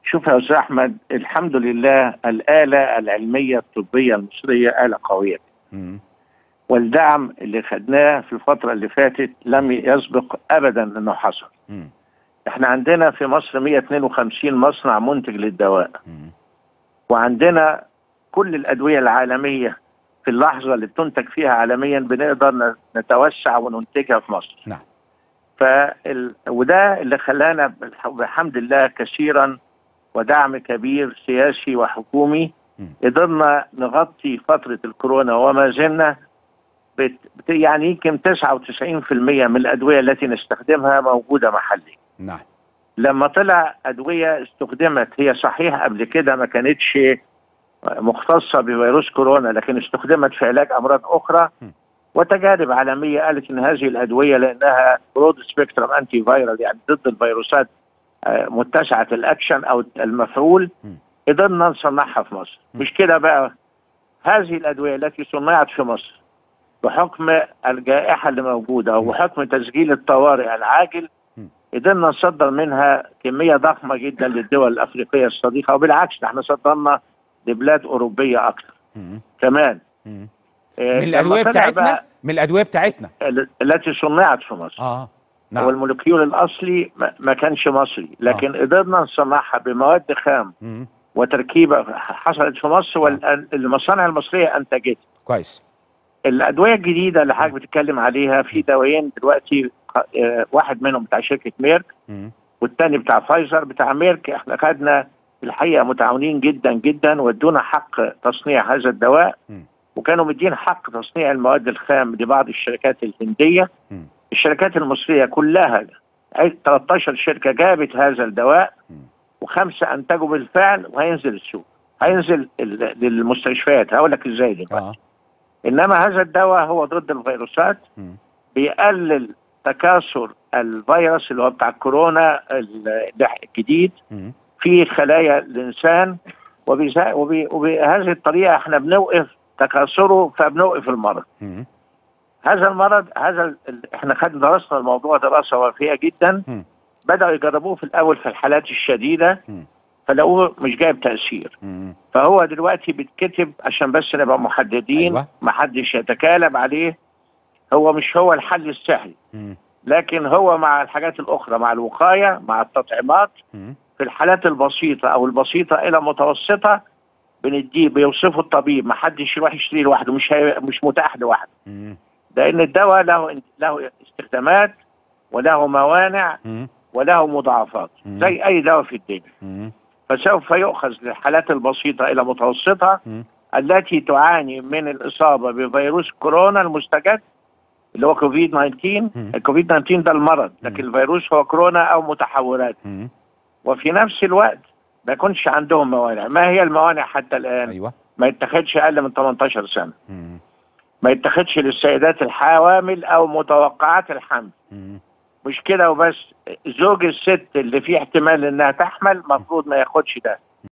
شوف يا استاذ احمد الحمد لله الاله العلميه الطبيه المصريه اله قويه مم. والدعم اللي خدناه في الفتره اللي فاتت لم يسبق ابدا انه حصل مم. احنا عندنا في مصر 152 مصنع منتج للدواء مم. وعندنا كل الادويه العالميه في اللحظه اللي بتنتج فيها عالميا بنقدر ن- نتوسع وننتجها في مصر نعم فال... وده اللي خلانا بالح- بحمد الله كثيرا ودعم كبير سياسي وحكومي م. قدرنا نغطي فترة الكورونا وما زلنا بت... بت... يعني يمكن 99% من الأدوية التي نستخدمها موجودة محليا نعم لما طلع أدوية استخدمت هي صحيح قبل كده ما كانتش مختصة بفيروس كورونا لكن استخدمت في علاج أمراض أخرى م. وتجارب عالمية قالت إن هذه الأدوية لأنها برود سبيكترم أنتي فيرال يعني ضد الفيروسات آه، متسعة الأكشن أو المفعول م. قدرنا نصنعها في مصر م. مش كده بقى هذه الأدوية التي صنعت في مصر بحكم الجائحة اللي موجودة أو م. بحكم تسجيل الطوارئ العاجل م. قدرنا نصدر منها كمية ضخمة جدا للدول الأفريقية الصديقة وبالعكس احنا صدرنا لبلاد أوروبية أكثر مم. كمان مم. آه، من لما الادويه طلع بتاعتنا بقى من الادويه بتاعتنا ال- التي صنعت في مصر اه نعم. نعم والمولكيول الأصلي ما- ما كانش مصري لكن قدرنا نصنعها بمواد خام مم. وتركيبة حصلت في مصر والمصانع المصرية أنتجتها كويس الادويه الجديده اللي حضرتك بتتكلم عليها في دوايين دلوقتي آه، واحد منهم بتاع شركه ميرك مم. والتاني بتاع فايزر بتاع ميرك احنا خدنا الحقيقه متعاونين جدا جدا وادونا حق تصنيع هذا الدواء مم. وكانوا مدين حق تصنيع المواد الخام لبعض الشركات الهنديه مم. الشركات المصريه كلها عد- 13 شركه جابت هذا الدواء مم. وخمسه انتجوا بالفعل وهينزل السوق هينزل ال- للمستشفيات هقول لك ازاي دلوقتي اه انما هذا الدواء هو ضد الفيروسات مم. بيقلل تكاثر الفيروس اللي هو بتاع الكورونا ال- الجديد مم. في خلايا الانسان وبذا- وب- وبهذه الطريقه احنا بنوقف تكاثره فبنوقف المرض. مم. هذا المرض هذا ال- ال- احنا خدنا درسنا الموضوع دراسه وافيه جدا مم. بداوا يجربوه في الاول في الحالات الشديده مم. فلقوه مش جايب تاثير مم. فهو دلوقتي بيتكتب عشان بس نبقى محددين أيوة. محدش يتكالب عليه هو مش هو الحل السحري مم. لكن هو مع الحاجات الاخرى مع الوقايه مع التطعيمات مم. في الحالات البسيطه او البسيطه الى متوسطه بنديه بيوصفه الطبيب ما حدش يروح يشتريه لوحده مش هي مش متاح لوحده مم. لان الدواء له له استخدامات وله موانع مم. وله مضاعفات مم. زي اي دواء في الدنيا مم. فسوف يؤخذ للحالات البسيطه الى متوسطه مم. التي تعاني من الاصابه بفيروس كورونا المستجد اللي هو كوفيد 19 مم. الكوفيد 19 ده المرض لكن الفيروس هو كورونا او متحورات مم. وفي نفس الوقت ما يكونش عندهم موانع ما هي الموانع حتى الان ايوه ما يتخذش اقل من 18 سنه مم. ما يتخذش للسيدات الحوامل او متوقعات الحمل مم. مش كده وبس زوج الست اللي فيه احتمال انها تحمل مفروض ما ياخدش ده